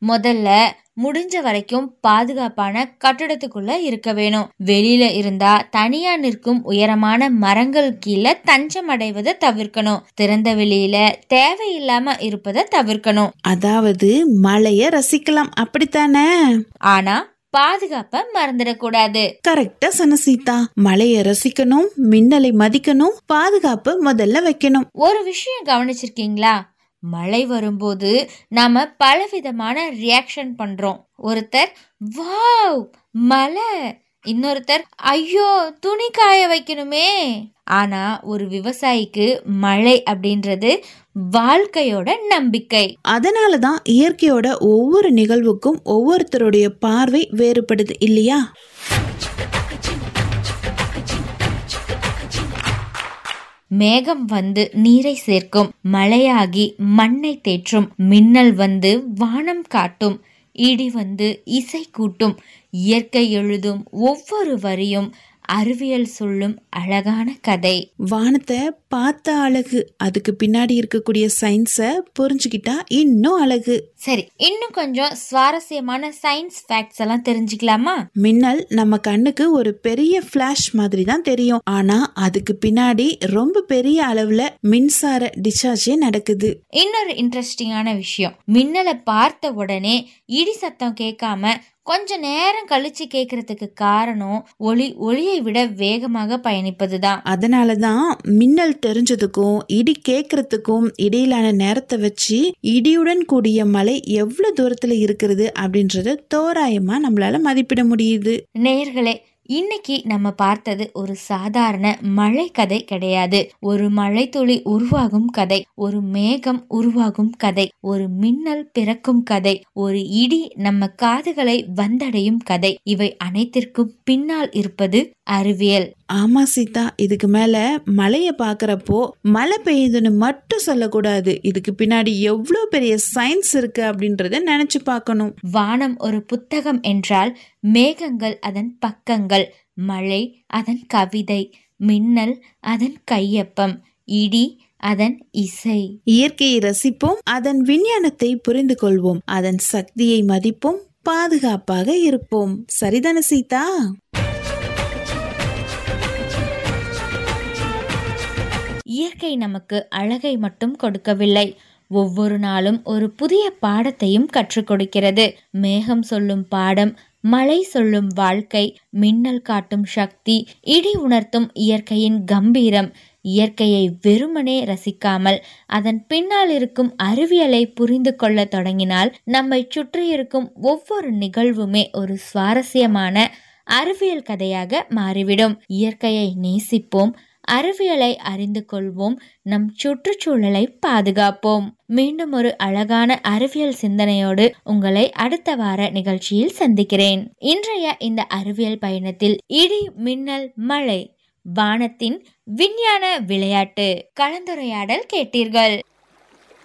முதல்ல முடிஞ்ச வரைக்கும் பாதுகாப்பான கட்டடத்துக்குள்ள இருக்க வேணும் வெளியில இருந்தா தனியா நிற்கும் உயரமான மரங்கள் கீழே தஞ்சம் அடைவதை தவிர்க்கணும் திறந்த வெளியில தேவையில்லாம இருப்பதை தவிர்க்கணும் அதாவது மழைய ரசிக்கலாம் அப்படித்தானே ஆனா பாதுகாப்ப மறந்துடக்கூடாது கரெக்டா சொன்ன சீதா மழைய ரசிக்கணும் மின்னலை மதிக்கணும் பாதுகாப்பு முதல்ல வைக்கணும் ஒரு விஷயம் கவனிச்சிருக்கீங்களா மழை வரும்போது நாம பலவிதமான ரியாக்ஷன் பண்றோம் ஒருத்தர் வாவ் மழை இன்னொருத்தர் ஐயோ துணி காய வைக்கணுமே ஆனா ஒரு விவசாயிக்கு மழை அப்படின்றது வாழ்க்கையோட நம்பிக்கை அதனாலதான் இயற்கையோட ஒவ்வொரு நிகழ்வுக்கும் ஒவ்வொருத்தருடைய பார்வை வேறுபடுது இல்லையா மேகம் வந்து நீரை சேர்க்கும் மழையாகி மண்ணை தேற்றும் மின்னல் வந்து வானம் காட்டும் இடி வந்து இசை கூட்டும் இயற்கை எழுதும் ஒவ்வொரு வரியும் அறிவியல் சொல்லும் அழகான கதை வானத்தை பார்த்த அழகு அதுக்கு பின்னாடி இருக்கக்கூடிய சயின்ஸை புரிஞ்சுக்கிட்டா இன்னும் அழகு சரி இன்னும் கொஞ்சம் சுவாரஸ்யமான சயின்ஸ் ஃபேக்ட்ஸ் எல்லாம் தெரிஞ்சுக்கலாமா மின்னல் நம்ம கண்ணுக்கு ஒரு பெரிய ஃபிளாஷ் மாதிரி தான் தெரியும் ஆனா அதுக்கு பின்னாடி ரொம்ப பெரிய அளவுல மின்சார டிஸ்சார்ஜே நடக்குது இன்னொரு இன்ட்ரெஸ்டிங்கான விஷயம் மின்னலை பார்த்த உடனே இடி சத்தம் கேட்காம கொஞ்ச நேரம் கழிச்சு கேட்கறதுக்கு காரணம் ஒளி ஒளியை விட வேகமாக பயணிப்பதுதான் அதனாலதான் மின்னல் தெரிஞ்சதுக்கும் இடி கேட்கறதுக்கும் இடையிலான நேரத்தை வச்சு இடியுடன் கூடிய மலை எவ்வளவு தூரத்துல இருக்கிறது அப்படின்றத தோராயமா நம்மளால மதிப்பிட முடியுது நேர்களே இன்னைக்கு நம்ம பார்த்தது ஒரு சாதாரண மழை கதை கிடையாது ஒரு மழை துளி உருவாகும் கதை ஒரு மேகம் உருவாகும் கதை ஒரு மின்னல் பிறக்கும் கதை ஒரு இடி நம்ம காதுகளை வந்தடையும் கதை இவை அனைத்திற்கும் பின்னால் இருப்பது அறிவியல் ஆமா சீதா இதுக்கு மேல மழைய பாக்குறப்போ மழை பெய்யுதுன்னு மட்டும் சொல்லக்கூடாது இதுக்கு பின்னாடி எவ்வளவு பெரிய சயின்ஸ் இருக்கு அப்படின்றத நினைச்சு பார்க்கணும் வானம் ஒரு புத்தகம் என்றால் மேகங்கள் அதன் பக்கங்கள் மழை அதன் கவிதை மின்னல் அதன் கையொப்பம் இடி அதன் இசை இயற்கையை ரசிப்போம் அதன் விஞ்ஞானத்தை புரிந்து கொள்வோம் அதன் சக்தியை மதிப்போம் பாதுகாப்பாக இருப்போம் சரிதானே சீதா இயற்கை நமக்கு அழகை மட்டும் கொடுக்கவில்லை ஒவ்வொரு நாளும் ஒரு புதிய பாடத்தையும் கற்றுக் கொடுக்கிறது மேகம் சொல்லும் பாடம் மழை சொல்லும் வாழ்க்கை மின்னல் காட்டும் சக்தி இடி உணர்த்தும் இயற்கையின் கம்பீரம் இயற்கையை வெறுமனே ரசிக்காமல் அதன் பின்னால் இருக்கும் அறிவியலை புரிந்து கொள்ள தொடங்கினால் நம்மை சுற்றி இருக்கும் ஒவ்வொரு நிகழ்வுமே ஒரு சுவாரஸ்யமான அறிவியல் கதையாக மாறிவிடும் இயற்கையை நேசிப்போம் அறிவியலை அறிந்து கொள்வோம் நம் சுற்றுச்சூழலை பாதுகாப்போம் மீண்டும் ஒரு அழகான அறிவியல் சிந்தனையோடு உங்களை அடுத்த வார நிகழ்ச்சியில் சந்திக்கிறேன் இன்றைய இந்த அறிவியல் பயணத்தில் இடி மின்னல் மழை வானத்தின் விஞ்ஞான விளையாட்டு கலந்துரையாடல் கேட்டீர்கள்